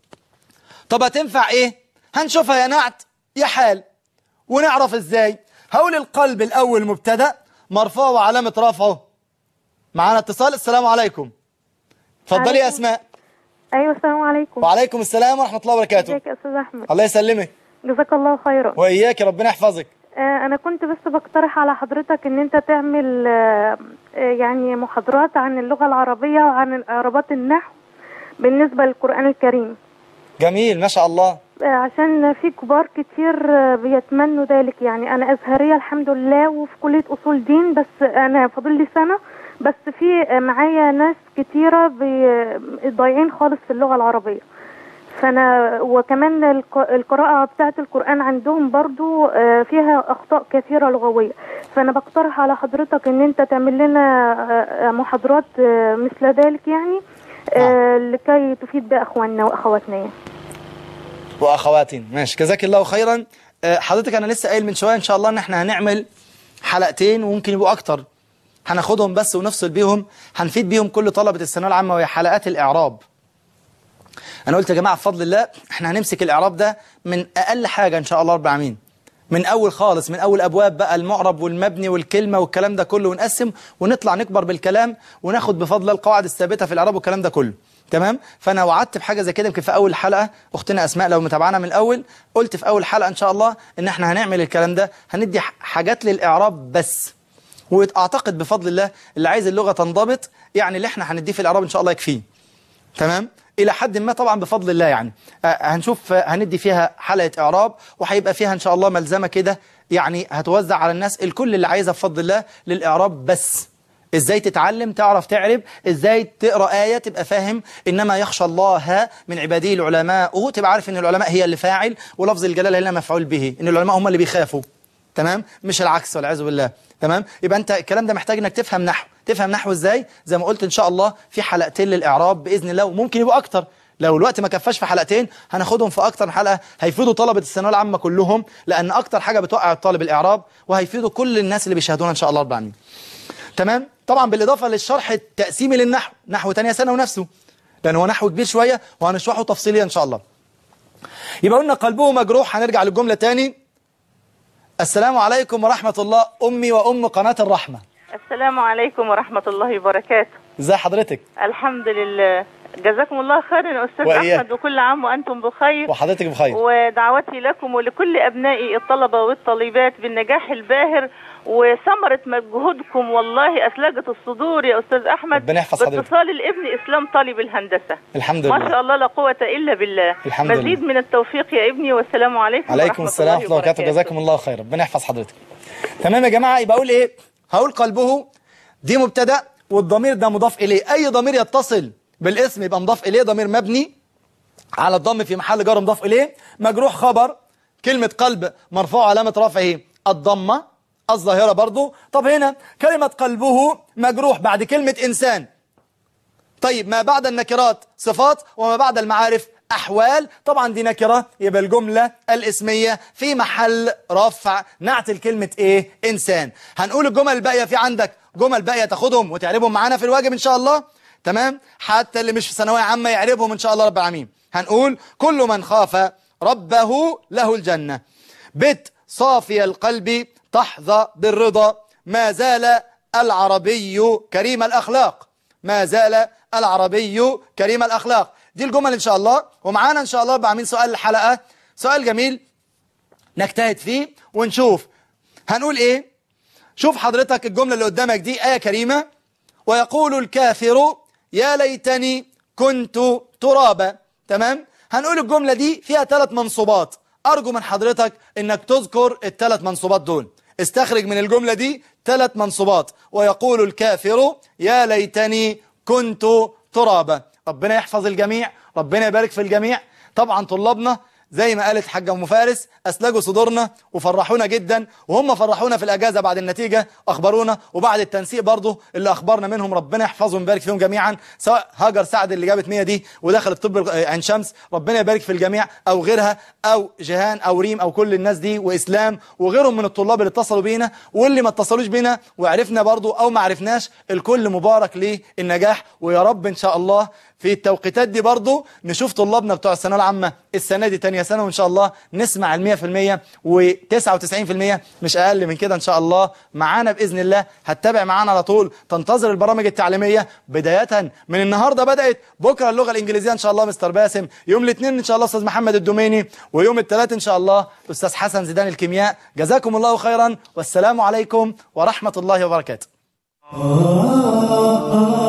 طب هتنفع ايه هنشوفها يا نعت يا حال ونعرف ازاي هقول القلب الاول مبتدا مرفوع وعلامه رفعه معانا اتصال السلام عليكم اتفضلي يا عليكم. اسماء ايوه السلام عليكم وعليكم السلام ورحمه الله وبركاته ازيك يا استاذ احمد الله يسلمك جزاك الله خيرا واياك ربنا يحفظك آه، انا كنت بس بقترح على حضرتك ان انت تعمل آه، آه، يعني محاضرات عن اللغة العربية وعن اعرابات النحو بالنسبة للقرآن الكريم جميل ما شاء الله آه، عشان في كبار كتير آه، بيتمنوا ذلك يعني انا ازهرية الحمد لله وفي كلية اصول دين بس انا فاضل لي سنة بس في آه، معايا ناس كتيرة بي- ضايعين خالص في اللغة العربية فانا وكمان الق- القراءة بتاعة القرآن عندهم برضو آه، فيها اخطاء كثيرة لغوية فانا بقترح على حضرتك ان انت تعمل لنا آه، آه، محاضرات آه، مثل ذلك يعني آه، لكي تفيد بها اخواننا واخواتنا يعني. واخواتي ماشي جزاك الله خيرا آه، حضرتك انا لسه قايل من شويه ان شاء الله ان احنا هنعمل حلقتين وممكن يبقوا اكتر هناخدهم بس ونفصل بيهم هنفيد بيهم كل طلبه الثانويه العامه وهي حلقات الاعراب انا قلت يا جماعه بفضل الله احنا هنمسك الاعراب ده من اقل حاجه ان شاء الله رب العالمين من اول خالص من اول ابواب بقى المعرب والمبني والكلمه والكلام ده كله ونقسم ونطلع نكبر بالكلام وناخد بفضل الله القواعد الثابته في الاعراب والكلام ده كله تمام فانا وعدت بحاجه زي كده يمكن في اول حلقه اختنا اسماء لو متابعانا من الاول قلت في اول حلقه ان شاء الله ان احنا هنعمل الكلام ده هندي ح- حاجات للاعراب بس واعتقد بفضل الله اللي عايز اللغه تنضبط يعني اللي احنا هنديه في الاعراب ان شاء الله يكفيه تمام الى حد ما طبعا بفضل الله يعني آه، هنشوف آه، هندي فيها حلقه اعراب وهيبقى فيها ان شاء الله ملزمه كده يعني هتوزع على الناس الكل اللي عايزها بفضل الله للاعراب بس ازاي تتعلم تعرف تعرب ازاي تقرا ايه تبقى فاهم انما يخشى الله من عباده العلماء تبقى عارف ان العلماء هي اللي فاعل ولفظ الجلاله هنا مفعول به ان العلماء هم اللي بيخافوا تمام مش العكس والعياذ بالله تمام يبقى انت الكلام ده محتاج انك تفهم نحو تفهم نحو ازاي زي ما قلت ان شاء الله في حلقتين للاعراب باذن الله وممكن يبقوا اكتر لو الوقت ما كفاش في حلقتين هناخدهم في اكتر من حلقه هيفيدوا طلبه الثانويه العامه كلهم لان اكتر حاجه بتوقع الطالب الاعراب وهيفيدوا كل الناس اللي بيشاهدونا ان شاء الله رب العالمين تمام طبعا بالاضافه للشرح التقسيمي للنحو نحو تانية سنه ونفسه لان هو نحو كبير شويه وهنشرحه تفصيليا ان شاء الله يبقى قلنا قلبه مجروح هنرجع للجمله تاني السلام عليكم ورحمه الله امي وام قناه الرحمه السلام عليكم ورحمة الله وبركاته ازي حضرتك الحمد لله جزاكم الله خيرا يا أستاذ وإياك. أحمد وكل عام وأنتم بخير وحضرتك بخير ودعوتي لكم ولكل أبنائي الطلبة والطالبات بالنجاح الباهر وثمرة مجهودكم والله أثلجت الصدور يا أستاذ أحمد ربنا يحفظ حضرتك. باتصال الابن إسلام طالب الهندسة الحمد ما لله شاء الله لا قوة إلا بالله الحمد مزيد لله. من التوفيق يا ابني والسلام عليكم عليكم ورحمة السلام ورحمه الله وبركاته جزاكم الله خير ربنا يحفظ حضرتك تمام يا جماعه يبقى اقول ايه هقول قلبه دي مبتدا والضمير ده مضاف اليه اي ضمير يتصل بالاسم يبقى مضاف اليه ضمير مبني على الضم في محل جر مضاف اليه مجروح خبر كلمه قلب مرفوع علامه رفعه الضمه الظاهره برضو طب هنا كلمه قلبه مجروح بعد كلمه انسان طيب ما بعد النكرات صفات وما بعد المعارف أحوال طبعا دي نكرة يبقى الجملة الاسمية في محل رفع نعت الكلمة إيه إنسان هنقول الجمل الباقية في عندك جمل باقية تاخدهم وتعربهم معانا في الواجب إن شاء الله تمام حتى اللي مش في ثانوية عامة يعربهم إن شاء الله رب العالمين هنقول كل من خاف ربه له الجنة بت صافي القلب تحظى بالرضا ما زال العربي كريم الأخلاق ما زال العربي كريم الأخلاق دي الجمل إن شاء الله ومعانا إن شاء الله بعمين سؤال الحلقة سؤال جميل نجتهد فيه ونشوف هنقول إيه شوف حضرتك الجملة اللي قدامك دي آية كريمة ويقول الكافر يا ليتني كنت ترابا تمام هنقول الجملة دي فيها ثلاث منصوبات أرجو من حضرتك إنك تذكر الثلاث منصوبات دول استخرج من الجملة دي ثلاث منصوبات ويقول الكافر يا ليتني كنت ترابا ربنا يحفظ الجميع ربنا يبارك في الجميع طبعا طلابنا زي ما قالت حاجة أم فارس أسلجوا صدورنا وفرحونا جدا وهم فرحونا في الأجازة بعد النتيجة أخبرونا وبعد التنسيق برضه اللي أخبرنا منهم ربنا يحفظهم ويبارك فيهم جميعا سواء هاجر سعد اللي جابت 100 دي ودخلت طب عين شمس ربنا يبارك في الجميع أو غيرها أو جيهان أو ريم أو كل الناس دي وإسلام وغيرهم من الطلاب اللي اتصلوا بينا واللي ما اتصلوش بينا وعرفنا برضه أو ما عرفناش الكل مبارك للنجاح ويا رب إن شاء الله في التوقيتات دي برضو نشوف طلابنا بتوع الثانويه العامة السنة دي تانية سنة وإن شاء الله نسمع المية في المية وتسعة وتسعين في المية مش أقل من كده إن شاء الله معانا بإذن الله هتتابع معانا على طول تنتظر البرامج التعليمية بداية من النهاردة بدأت بكرة اللغة الإنجليزية إن شاء الله مستر باسم يوم الاثنين إن شاء الله أستاذ محمد الدوميني ويوم الثلاث إن شاء الله أستاذ حسن زيدان الكيمياء جزاكم الله خيرا والسلام عليكم ورحمة الله وبركاته